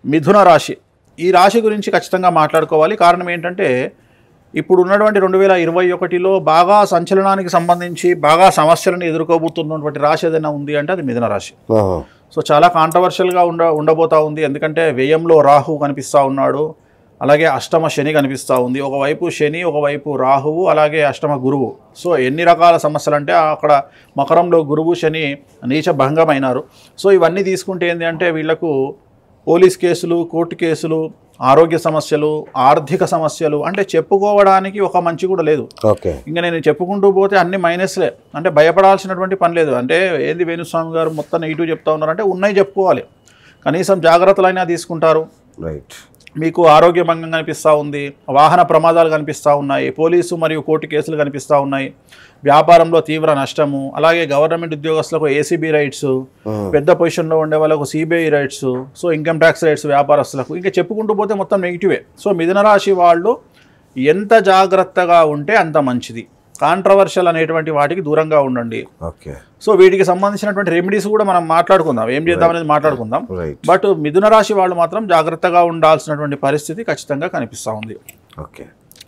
మిథున రాశి ఈ రాశి గురించి ఖచ్చితంగా మాట్లాడుకోవాలి కారణం ఏంటంటే ఇప్పుడు ఉన్నటువంటి రెండు వేల ఇరవై ఒకటిలో బాగా సంచలనానికి సంబంధించి బాగా సమస్యలను ఎదుర్కోబోతున్నటువంటి రాశి ఏదైనా ఉంది అంటే అది మిథున రాశి ఆహా. సో చాలా కాంట్రవర్షియల్గా ఉండ ఉండబోతా ఉంది ఎందుకంటే వ్యయంలో రాహు కనిపిస్తూ ఉన్నాడు అలాగే అష్టమ శని కనిపిస్తూ ఉంది ఒకవైపు శని ఒకవైపు రాహువు అలాగే అష్టమ గురువు సో ఎన్ని రకాల సమస్యలు అంటే అక్కడ మకరంలో గురువు శని నీచ భంగమైనారు సో ఇవన్నీ తీసుకుంటే ఏంటి అంటే వీళ్లకు పోలీస్ కేసులు కోర్టు కేసులు ఆరోగ్య సమస్యలు ఆర్థిక సమస్యలు అంటే చెప్పుకోవడానికి ఒక మంచి కూడా లేదు ఓకే ఇంకా నేను చెప్పుకుంటూ పోతే అన్ని మైనస్లే అంటే భయపడాల్సినటువంటి పని లేదు అంటే ఏంది వేణుస్వామి గారు మొత్తం నెగిటివ్ చెప్తా ఉన్నారంటే ఉన్నాయి చెప్పుకోవాలి కనీసం జాగ్రత్తలైనా తీసుకుంటారు రైట్ మీకు ఆరోగ్య భంగం కనిపిస్తూ ఉంది వాహన ప్రమాదాలు కనిపిస్తూ ఉన్నాయి పోలీసు మరియు కోర్టు కేసులు కనిపిస్తూ ఉన్నాయి వ్యాపారంలో తీవ్ర నష్టము అలాగే గవర్నమెంట్ ఉద్యోగస్తులకు ఏసీబీ రైట్స్ పెద్ద పొజిషన్లో ఉండే వాళ్ళకు CBI raids so income tax raids వ్యాపారస్తులకు ఇంకా చెప్పుకుంటూ పోతే మొత్తం నెగిటివే సో మిథున రాశి వాళ్ళు ఎంత జాగ్రత్తగా ఉంటే అంత మంచిది కాంట్రవర్షియల్ అనేటువంటి వాటికి దూరంగా ఉండండి ఓకే సో వీటికి సంబంధించినటువంటి రెమెడీస్ కూడా మనం మాట్లాడుకుందాం ఏం చేద్దాం అనేది మాట్లాడుకుందాం రైట్ బట్ మిథున రాశి వాళ్ళు మాత్రం జాగ్రత్తగా ఉండాల్సినటువంటి పరిస్థితి ఖచ్చితంగా కనిపిస్తూ ఉంది ఓకే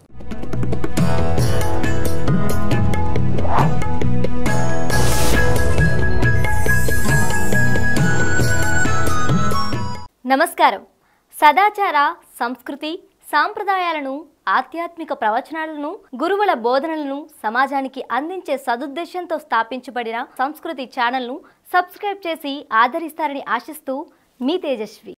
నమస్కారం సదాచార సంస్కృతి సాంప్రదాయాలను ఆధ్యాత్మిక ప్రవచనాలను గురువుల బోధనలను సమాజానికి అందించే సదుద్దేశంతో స్థాపించబడిన సంస్కృతి ఛానల్ను సబ్స్క్రైబ్ చేసి ఆదరిస్తారని ఆశిస్తూ మీ తేజస్వి